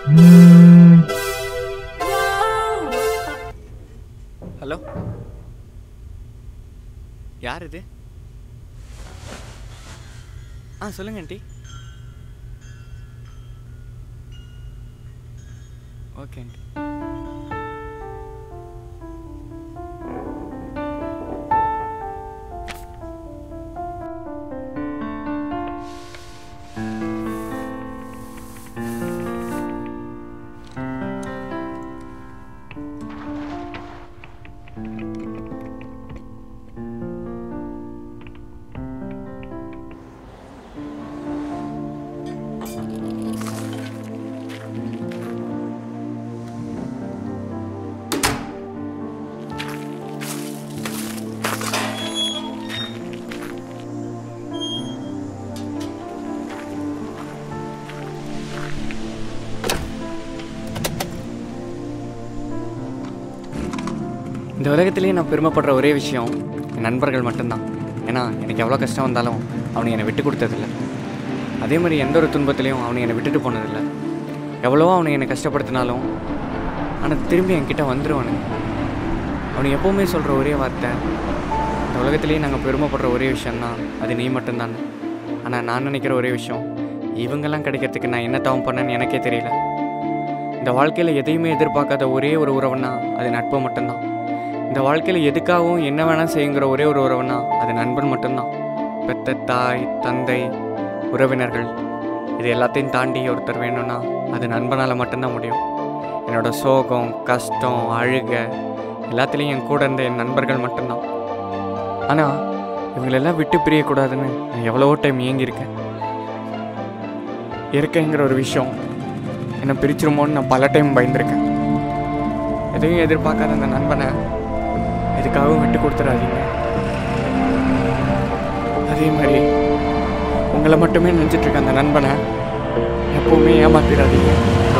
hello யார் இது ஆ சொல்லுங்க ஆண்டி ஓகே ஆண்டி இந்த உலகத்திலேயே நான் பெருமைப்படுற ஒரே விஷயம் என் நண்பர்கள் மட்டும்தான் ஏன்னா எனக்கு எவ்வளோ கஷ்டம் வந்தாலும் அவனுக்கு என்னை விட்டு கொடுத்ததில்ல அதே மாதிரி எந்த ஒரு துன்பத்திலையும் அவனை என்னை விட்டுட்டு போனதில்லை எவ்வளவோ அவனை என்னை கஷ்டப்படுத்தினாலும் ஆனால் திரும்பி என்கிட்ட வந்துடுவானுங்க அவனுக்கு எப்போவுமே சொல்கிற ஒரே வார்த்தை இந்த உலகத்திலேயே நாங்கள் பெருமைப்படுற ஒரே விஷயந்தான் அது நீ மட்டும்தான் ஆனால் நான் நினைக்கிற ஒரே விஷயம் இவங்கெல்லாம் கிடைக்கிறதுக்கு நான் என்ன தவம் பண்ணேன்னு எனக்கே தெரியல இந்த வாழ்க்கையில் எதையுமே எதிர்பார்க்காத ஒரே ஒரு உறவுனா அது நட்பு மட்டும்தான் இந்த வாழ்க்கையில் எதுக்காகவும் என்ன வேணால் செய்யுங்கிற ஒரே ஒரு உறவுனா அது நண்பன் மட்டும்தான் பெத்த தாய் தந்தை உறவினர்கள் இது எல்லாத்தையும் தாண்டி ஒருத்தர் வேணும்னா அது நண்பனால் மட்டும்தான் முடியும் என்னோட சோகம் கஷ்டம் அழுக எல்லாத்துலேயும் என் கூட இருந்த என் நண்பர்கள் மட்டும்தான் ஆனால் இவங்களெல்லாம் விட்டு பிரியக்கூடாதுன்னு நான் எவ்வளவோ டைம் ஏங்கியிருக்கேன் இயற்கைங்கிற ஒரு விஷயம் என்னை பிரிச்சிருமோன்னு நான் பல டைம் பயந்துருக்கேன் எதையும் எதிர்பார்க்காத அந்த நண்பனை எதுக்காகவும் விட்டு கொடுத்துடாதீங்க அதே மாதிரி உங்களை மட்டுமே நினச்சிட்டு இருக்க அந்த நண்பனை எப்பவுமே ஏமாத்திடாதீங்க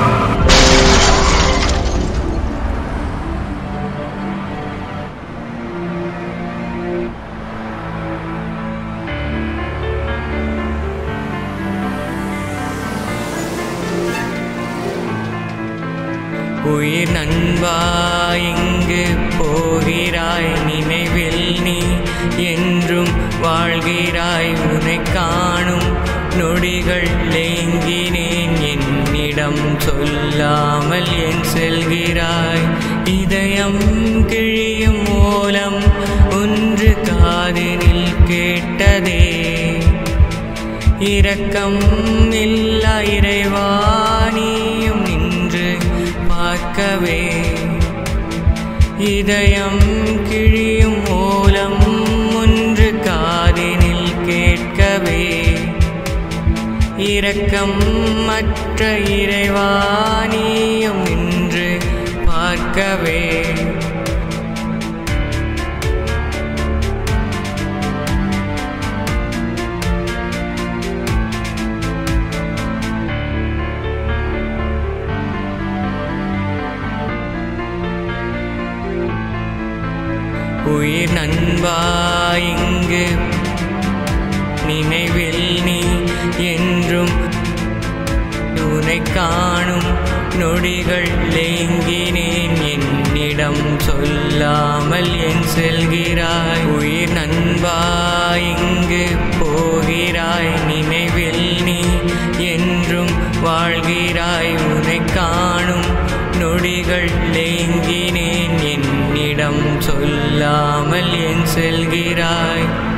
உயிர் நண்பா இங்கு போகிறாய் நினைவில் நீ என்றும் வாழ்கிறாய் உன்னை காணும் நொடிகள் ஏங்கினேன் என்னிடம் சொல்லாமல் என் செல்கிறாய் இதயம் கிழியும் மூலம் ஒன்று காதினில் கேட்டதே இரக்கம் இல்லா இறைவானியும் நின்று பார்க்கவே இதயம் கிழியும் மூலம் ஒன்று காதினில் கேட்கவே இரக்கம் மற்ற இறைவானியும் நின்று பார்க்கவே உயிர் நண்பா இங்கு நினைவில் நீ என்றும் உன்னை காணும் நொடிகள் ஏங்கினேன் என்னிடம் சொல்லாமல் என் செல்கிறாய் உயிர் நண்பா இங்கு போகிறாய் நினைவில் நீ என்றும் வாழ்கிறாய் உன்னை காணும் நொடிகள் ஏங்கினேன் என்னிடம் சொல்லாமல் என் செல்கிறாய்